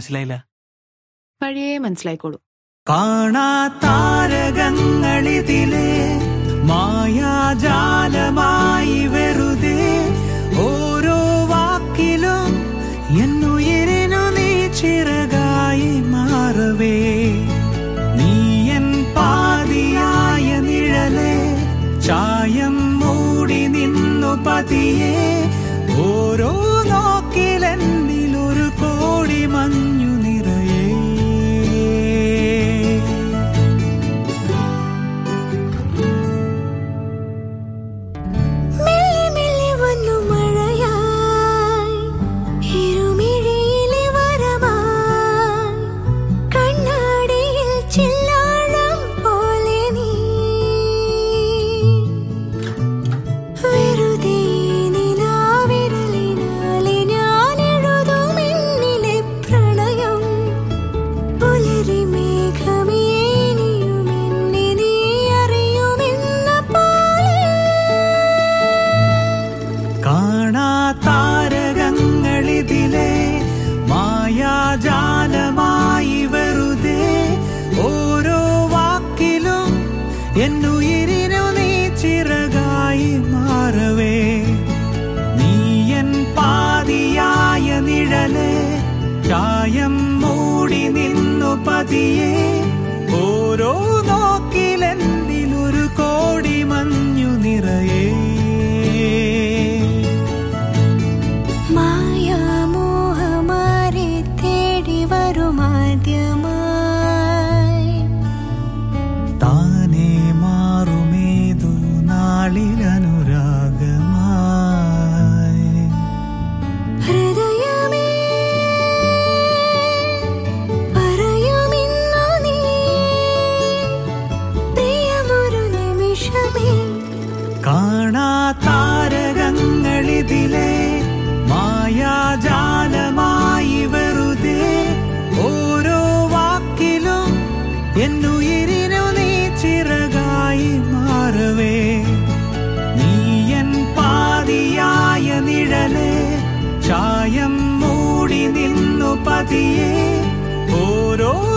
മനസ്സിലായില്ല വഴിയേ മനസ്സിലായിക്കോളൂ കാണാത്താരകങ്ങളിതിലെ മായാജാലമായി വെറുതെ ഓരോ വാക്കിലും എന്നുയിരിനു നീ ചിറകായി മാറവേ നീ എൻ പാതിയായ നിഴലെ ചായം മൂടി നിന്നു പതിയെ ഓരോ നോക്കിലെന്നിലൊരു കോടി മഞ്ഞു നിറയേ മെല്ലെ മെല്ലെ വന്നു മഴയായി ഇരുമിഴിയിലെ വരമായി കണ്ണാടിയിൽ ചില്ലാളം പോലെ നീ വെറുതെ നിലാവിരലിനാലെ ഞാൻ എഴുതും എന്നിലെ പ്രണയം പുലരി മേഘമേ ഇനിയും എന്നെ നീ അറിയുമെന്ന പോലെ കാണാതാരകങ്ങളിതിലെ മായാജാലമായി വെറുതെ ഓരോ വാക്കിലും എന്നുയിരിനു നീ ചിറകായി മാറവേ നീ എൻ പാതിയായ നിഴലെ ചായം മൂടി നിന്നു പതിയെ ഓരോ നോക്കിലെന്നിലൊരു കോടി മഞ്ഞു നിറയേ മായാമോഹമാരെ തേടി വരുമാദ്യമായി താനേ മാറുമേതു നാളിലനുരാഗമായി ഹൃദയമേ പറയുമിന്നു നീ പ്രിയമൊരു നിമിഷമേ കാണാതാരകങ്ങളിതിലെ മായാജാലമായി വെറുതെ ഓരോ വാക്കിലും എന്നുയിരിനു നീ ചിറകായി മാറവേ നീ എൻ പാതിയായ നിഴലെ ചായം മൂടി നിന്നു പതിയെ ഓരോ